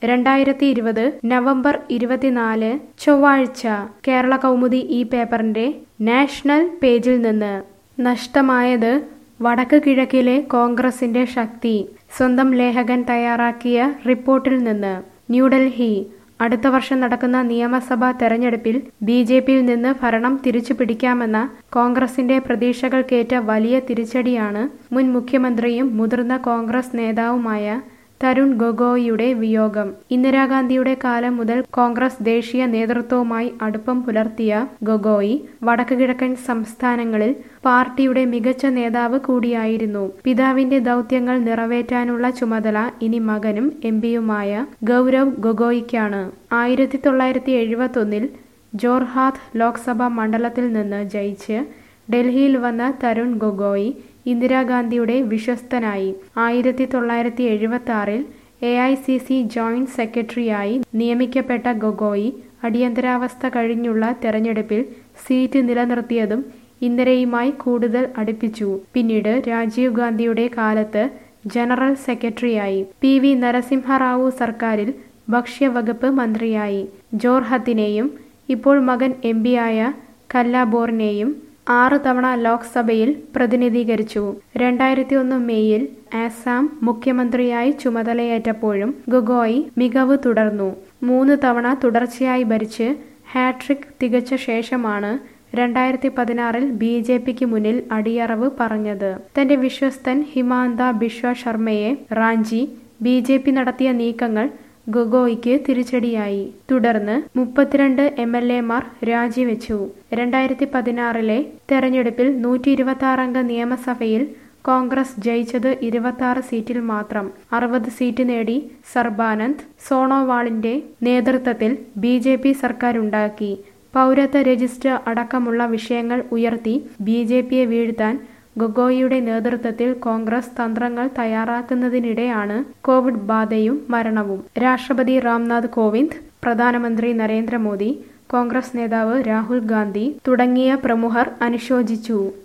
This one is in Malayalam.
രണ്ടായിരത്തി ഇരുപത് നവംബർ ഇരുപത്തിനാല് ചൊവ്വാഴ്ച കേരള കൗമുദി ഈ പേപ്പറിന്റെ നാഷണൽ പേജിൽ നിന്ന് നഷ്ടമായത് വടക്ക് കിഴക്കിലെ കോൺഗ്രസിന്റെ ശക്തി സ്വന്തം ലേഖകൻ തയ്യാറാക്കിയ റിപ്പോർട്ടിൽ നിന്ന് ന്യൂഡൽഹി അടുത്ത വർഷം നടക്കുന്ന നിയമസഭാ തെരഞ്ഞെടുപ്പിൽ ബി ജെ പിയിൽ നിന്ന് ഭരണം തിരിച്ചു പിടിക്കാമെന്ന കോൺഗ്രസിന്റെ പ്രതീക്ഷകൾക്കേറ്റ വലിയ തിരിച്ചടിയാണ് മുൻ മുഖ്യമന്ത്രിയും മുതിർന്ന കോൺഗ്രസ് നേതാവുമായ തരുൺ ഗൊഗോയിയുടെ വിയോഗം ഇന്ദിരാഗാന്ധിയുടെ കാലം മുതൽ കോൺഗ്രസ് ദേശീയ നേതൃത്വവുമായി അടുപ്പം പുലർത്തിയ ഗൊഗോയി വടക്ക് കിഴക്കൻ സംസ്ഥാനങ്ങളിൽ പാർട്ടിയുടെ മികച്ച നേതാവ് കൂടിയായിരുന്നു പിതാവിന്റെ ദൗത്യങ്ങൾ നിറവേറ്റാനുള്ള ചുമതല ഇനി മകനും എം പിയുമായ ഗൗരവ് ഗൊഗോയിക്കാണ് ആയിരത്തി തൊള്ളായിരത്തി എഴുപത്തൊന്നിൽ ജോർഹാത്ത് ലോക്സഭാ മണ്ഡലത്തിൽ നിന്ന് ജയിച്ച് ഡൽഹിയിൽ വന്ന തരുൺ ഗൊഗോയി ഇന്ദിരാഗാന്ധിയുടെ വിശ്വസ്തനായി ആയിരത്തി തൊള്ളായിരത്തി എഴുപത്തി ആറിൽ A I C C joint സെക്രട്ടറിയായി നിയമിക്കപ്പെട്ട ഗൊഗോയി അടിയന്തരാവസ്ഥ കഴിഞ്ഞുള്ള തെരഞ്ഞെടുപ്പിൽ സീറ്റ് നിലനിർത്തിയതും ഇന്ദിരയുമായി കൂടുതൽ അടുപ്പിച്ചു പിന്നീട് രാജീവ് ഗാന്ധിയുടെ കാലത്ത് ജനറൽ സെക്രട്ടറിയായി പി വി നരസിംഹറാവു സർക്കാരിൽ ഭക്ഷ്യവകുപ്പ് മന്ത്രിയായി ജോർഹത്തിനെയും ഇപ്പോൾ മകൻ എം പിയായ കല്ലാബോറിനെയും ആറ് തവണ ലോക്സഭയിൽ പ്രതിനിധീകരിച്ചു രണ്ടായിരത്തി ഒന്ന് മെയ്യിൽ ആസാം മുഖ്യമന്ത്രിയായി ചുമതലയേറ്റപ്പോഴും ഗൊഗോയി മികവ് തുടർന്നു മൂന്ന് തവണ തുടർച്ചയായി ഭരിച്ച് ഹാട്രിക് തികച്ച ശേഷമാണ് രണ്ടായിരത്തി പതിനാറിൽ ബി ജെ പിക്ക് മുന്നിൽ അടിയറവ് പറഞ്ഞത് തന്റെ വിശ്വസ്തൻ ഹിമാന്ത ബിശ്വ ശർമ്മയെ റാഞ്ചി ബി ജെ പി നടത്തിയ നീക്കങ്ങൾ ഗൊഗോയ്ക്ക് തിരിച്ചടിയായി തുടർന്ന് മുപ്പത്തിരണ്ട് എം എൽ എമാർ രാജിവെച്ചു രണ്ടായിരത്തി പതിനാറിലെ തെരഞ്ഞെടുപ്പിൽ നൂറ്റി ഇരുപത്തി അംഗ നിയമസഭയിൽ കോൺഗ്രസ് ജയിച്ചത് ഇരുപത്തി ആറ് സീറ്റിൽ മാത്രം അറുപത് സീറ്റ് നേടി സർബാനന്ദ് സോണോവാളിന്റെ നേതൃത്വത്തിൽ ബി ജെ പി സർക്കാരുണ്ടാക്കി പൗരത്വ രജിസ്റ്റർ അടക്കമുള്ള വിഷയങ്ങൾ ഉയർത്തി ബി ജെ പിയെ വീഴ്ത്താൻ ഗൊഗോയിയുടെ നേതൃത്വത്തിൽ കോൺഗ്രസ് തന്ത്രങ്ങൾ തയ്യാറാക്കുന്നതിനിടെയാണ് കോവിഡ് ബാധയും മരണവും രാഷ്ട്രപതി രാംനാഥ് കോവിന്ദ് പ്രധാനമന്ത്രി നരേന്ദ്രമോദി കോൺഗ്രസ് നേതാവ് രാഹുൽ ഗാന്ധി തുടങ്ങിയ പ്രമുഖർ അനുശോചിച്ചു